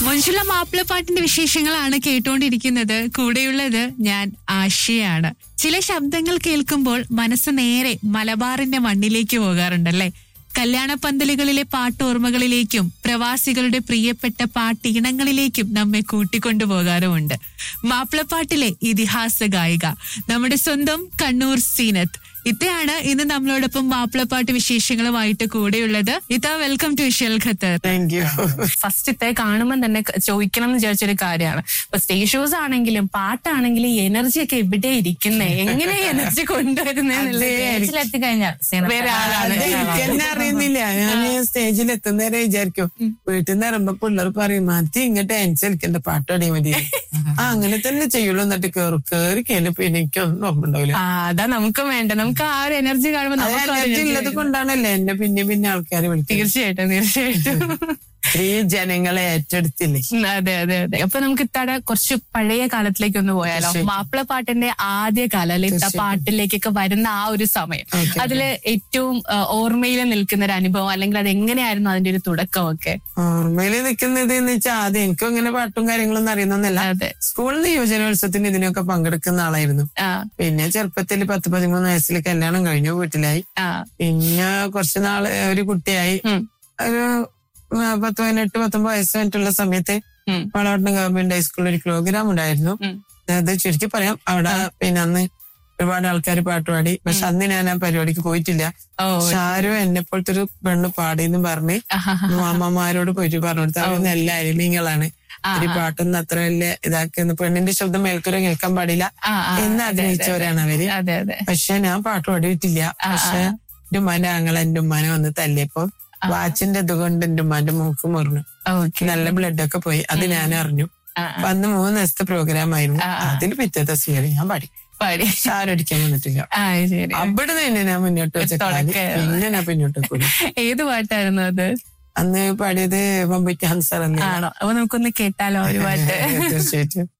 മൊഞ്ചുള്ള മാപ്പിളപ്പാട്ടിന്റെ വിശേഷങ്ങളാണ് കേട്ടുകൊണ്ടിരിക്കുന്നത് കൂടെയുള്ളത് ഞാൻ ആശയാണ് ചില ശബ്ദങ്ങൾ കേൾക്കുമ്പോൾ മനസ്സ് നേരെ മലബാറിന്റെ മണ്ണിലേക്ക് പോകാറുണ്ടല്ലേ കല്യാണപ്പന്തലുകളിലെ പാട്ടോർമ്മകളിലേക്കും പ്രവാസികളുടെ പ്രിയപ്പെട്ട പാട്ടീണങ്ങളിലേക്കും നമ്മെ കൂട്ടിക്കൊണ്ടു പോകാറുമുണ്ട് മാപ്പിളപ്പാട്ടിലെ ഇതിഹാസ ഗായിക നമ്മുടെ സ്വന്തം കണ്ണൂർ സീനത്ത് ഇത്തയാണ് ഇന്ന് നമ്മളോടൊപ്പം മാപ്പിളപ്പാട്ട് വിശേഷങ്ങളുമായിട്ട് കൂടെയുള്ളത് ഇത്ത welcome to Ishal Qatar thank you first ഇത്തെ കാണുമ്പോൾ തന്നെ ക- ചോദിക്കണം എന്ന് വിചാരിച്ചൊരു കാര്യമാണ് ഇപ്പൊ സ്റ്റേജ് ഷോസ് ആണെങ്കിലും പാട്ടാണെങ്കിലും ഈ എനർജി ഒക്കെ എവിടെ ഇരിക്കുന്നേ എങ്ങനെ എനർജി കൊണ്ടുവരുന്നേന്നുള്ളത് കഴിഞ്ഞാൽ വേറെ ആളാണ് അത് എനിക്ക് തന്നെ അറിയുന്നില്ല ഞാൻ സ്റ്റേജിൽ എത്തുന്നവരെ വിചാരിക്കും വീട്ടിൽ നിന്ന് ഇറങ്ങുമ്പോ പിള്ളേർ പറയും മതി ഇങ്ങോട്ട് ഡാൻസ് കളിക്കണ്ട പാട്ടടി മതി ആ അങ്ങനെ തന്നെ ചെയ്യുള്ളൂ എന്നിട്ട് കേറി കേറി കഴിഞ്ഞ പിന്നെ എനിക്കൊന്നും ഓർമ്മണ്ടാവില്ല ആ അതാ നമുക്കും വേണ്ട നമുക്ക് ആ ഒരു എനർജി കാണുമ്പോൾ അത് നമുക്ക് ആ ഒരു എനർജി energy ഉള്ളത് വരും. കൊണ്ടാണല്ലേ എന്നെ പിന്നെ പിന്നെ ആൾക്കാർ വിളിക്കുന്നത് തീർച്ചയായിട്ടും തീർച്ചയായിട്ടും ഈ ജനങ്ങളെ ഏറ്റെടുത്തില്ലേ ഉം, അതെ അതെ അതെ അപ്പൊ നമുക്ക് ഇത്തടെ കുറച്ച് പഴയ കാലത്തിലേക്ക് ഒന്ന് പോയാലോ തീർച്ചയായും. മാപ്പിളപ്പാട്ടിന്റെ ആദ്യ കാലം അല്ലെ ഇത്ത പാട്ടിലേക്കൊക്കെ വരുന്ന ആ ഒരു സമയം Okay. അതില് ഏറ്റവും ആ, ഓർമ്മയിൽ നിൽക്കുന്ന ഒരു അനുഭവം അല്ലെങ്കിൽ അത് എങ്ങനെയായിരുന്നു അതിന്റെ ഒരു തുടക്കമൊക്കെ ഓർമ്മയില് നിൽക്കുന്നത് എന്ന് വെച്ചാൽ ആദ്യം എനിക്കും ഇങ്ങനെ പാട്ടും കാര്യങ്ങളൊന്നും അറിയുന്നൊന്നല്ല അതെ സ്കൂളിൽ നിന്ന് യുവജനോത്സവത്തിന് ഇതിനൊക്കെ പങ്കെടുക്കുന്ന ആളായിരുന്നു ആ പിന്നെ ചെറുപ്പത്തിൽ പത്ത് പതിമൂന്ന് വയസ്സിൽ കല്യാണം കഴിഞ്ഞു വീട്ടിലായി ആ പിന്നെ കുറച്ച് നാള് ഒരു കുട്ടിയായി ഉം. ഒരു ആ, പത്ത് പതിനെട്ട് പത്തൊമ്പത് വയസ്സ് കഴിഞ്ഞിട്ടുള്ള സമയത്ത് ഉം. വളവട്ടം ഗവൺമെന്റ് ഹൈസ്കൂളിൽ ഒരു പ്രോഗ്രാം ഉണ്ടായിരുന്നു ഉം. അത് ചുരുക്കി പറയാം അവിടെ പിന്നെ അന്ന് ഒരുപാട് ആൾക്കാർ പാട്ട് പാടി പക്ഷെ അന്ന് ഞാൻ ആ പരിപാടിക്ക് പോയിട്ടില്ല ഓ പക്ഷെ ആരും എന്നെ പോലത്തെ ഒരു പെണ്ണ് പാടിയെന്ന് പറഞ്ഞ് മാമ്മമാരോട് പോയിട്ട് പറഞ്ഞു കൊടുത്തു അവർ നല്ല അരിമീങ്ങളാണ് ആ, ഒരു പാട്ടൊന്നും അത്ര വലിയ ഇതാക്കുന്നു പെണ്ണിന്റെ ശബ്ദം മേൽക്കുര കേൾക്കാൻ പാടില്ല ആ, ആ, എന്ന് അതെ, ആഗ്രഹിച്ചവരാണ് അവര് അതെ അതെ പക്ഷെ ഞാൻ പാട്ട് പാടിയിട്ടില്ല പക്ഷെ എന്റെ ഉമ്മാന്റെ ആങ്ങള എന്റെ ഉമ്മാനെ വന്ന് തല്ലിയപ്പോ വാച്ചിന്റെ ഇത് കൊണ്ട് എന്റെ ഉമ്മാന്റെ മൂക്ക് മുറിഞ്ഞു ഓക്കെ നല്ല ബ്ലഡ് ഒക്കെ പോയി അത് ഞാൻ അറിഞ്ഞു ആ, അപ്പൊ അന്ന് മൂന്ന് ദിവസത്തെ പ്രോഗ്രാം ആയിരുന്നു ആ, ആ. അതിൽ പിറ്റത്തെ സീരി ഞാൻ പാടി പാടി ഷാരടിക്കാൻ വന്നിട്ടില്ല ആ ശരി അവിടെ തന്നെ ഞാൻ മുന്നോട്ട് വെച്ച കാല് തുടക്കം. പിന്നെ ഞാൻ പിന്നോട്ട് കൂടി ഏത് പാട്ടായിരുന്നു അത് അന്ന് പാടിയത് മമ്പൂറ്റി ഹൻസർ എന്ന് ആണോ അപ്പൊ നമുക്കൊന്ന് കേട്ടാലോ ഒരു പാട്ട് തീർച്ചയായിട്ടും